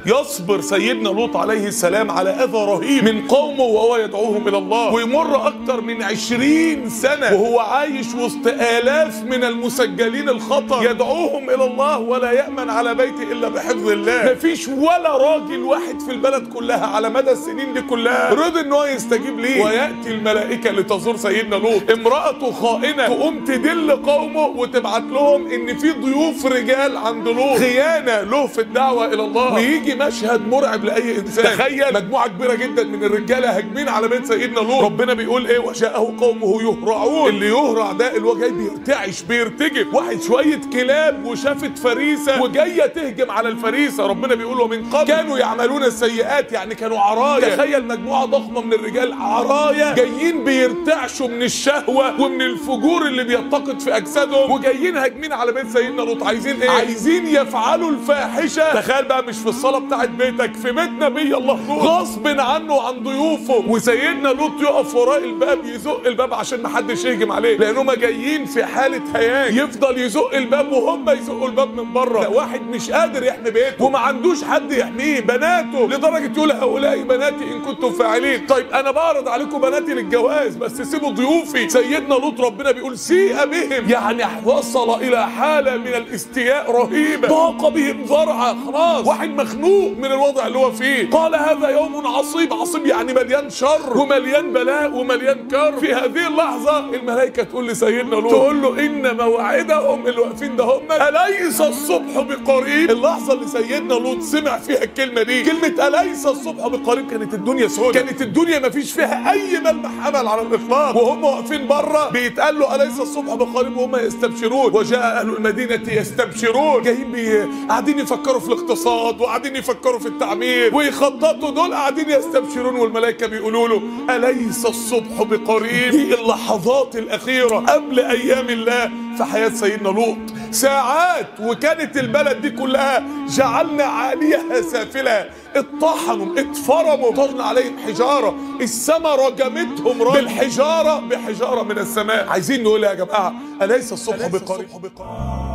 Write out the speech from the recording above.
يصبر سيدنا لوط عليه السلام على اذى رهيب من قومه وهو يدعوهم الى الله ويمر اكتر من عشرين سنة وهو عايش وسط الاف من المسجلين الخطر يدعوهم الى الله ولا يأمن على بيته الا بحفظ الله مفيش ولا راجل واحد في البلد كلها على مدى السنين دي كلها رضي ان هو يستجيب ليه ويأتي الملائكة لتزور سيدنا لوط امرأته خائنة تقوم تدل قومه وتبعت لهم ان في ضيوف رجال عند لوط خيانة له في الدعوة الى الله ويجي مشهد مرعب لاي انسان تخيل مجموعة كبيرة جدا من الرجالة هاجمين على بيت سيدنا لوط ربنا بيقول ايه وجاءه قومه يهرعون اللي يهرع ده اللي هو جاي بيرتعش بيرتجف واحد شوية كلاب وشافت فريسة وجاية تهجم على الفريسة ربنا بيقول ومن قبل كانوا يعملون السيئات يعني كانوا عرايا تخيل مجموعة ضخمة من الرجال عرايا جايين بيرتعشوا من الشهوة ومن الفجور اللي بيتقد في اجسادهم وجايين هاجمين على بيت سيدنا لوط عايزين ايه عايزين يفعلوا الفاحشة تخيل بقى مش في الصالة بتاعت بيتك في بيت نبي الله لوط غصب عنه وعن ضيوفه وسيدنا لوط يقف وراء الباب يزق الباب عشان محدش يهجم عليه لانهم جايين في حالة هياج يفضل يزق الباب وهم يزقوا الباب من بره واحد مش قادر يحمي بيته وما عندوش حد يحميه بناته لدرجة يقول هؤلاء بناتي ان كنتم فاعلين طيب انا بعرض عليكم بناتي للجواز بس سيبوا ضيوفي سيدنا لوط ربنا بيقول سيء بهم يعني وصل الى حالة من الاستياء رهيبة ضاق بهم ذرعا خلاص واحد مخنوق من الوضع اللي هو فيه قال هذا يوم عصيب عصيب يعني مليان شر ومليان بلاء ومليان كر في هذه اللحظة الملائكة تقول لسيدنا لوط تقول له ان موعدهم اللي واقفين ده هم اليس الصبح بقريب اللحظة اللي سيدنا لوط سمع فيها الكلمة دي كلمة اليس الصبح بقريب كانت الدنيا سودة كانت الدنيا ما فيش فيها اي ملمح امل على الاطلاق وهم واقفين بره بيتقال له اليس الصبح بقريب وهم يستبشرون وجاء اهل المدينة يستبشرون جايين بي... قاعدين يفكروا في الاقتصاد وقاعدين يفكروا في التعمير ويخططوا دول قاعدين يستبشرون والملائكة بيقولوا له اليس الصبح بقريب دي اللحظات الاخيرة قبل ايام الله في حياة سيدنا لوط ساعات وكانت البلد دي كلها جعلنا عاليها سافلها اتطحنوا اتفرموا طرنا عليهم حجارة السماء رجمتهم بالحجارة بحجارة من السماء عايزين نقول يا جماعة أليس الصبح بقريب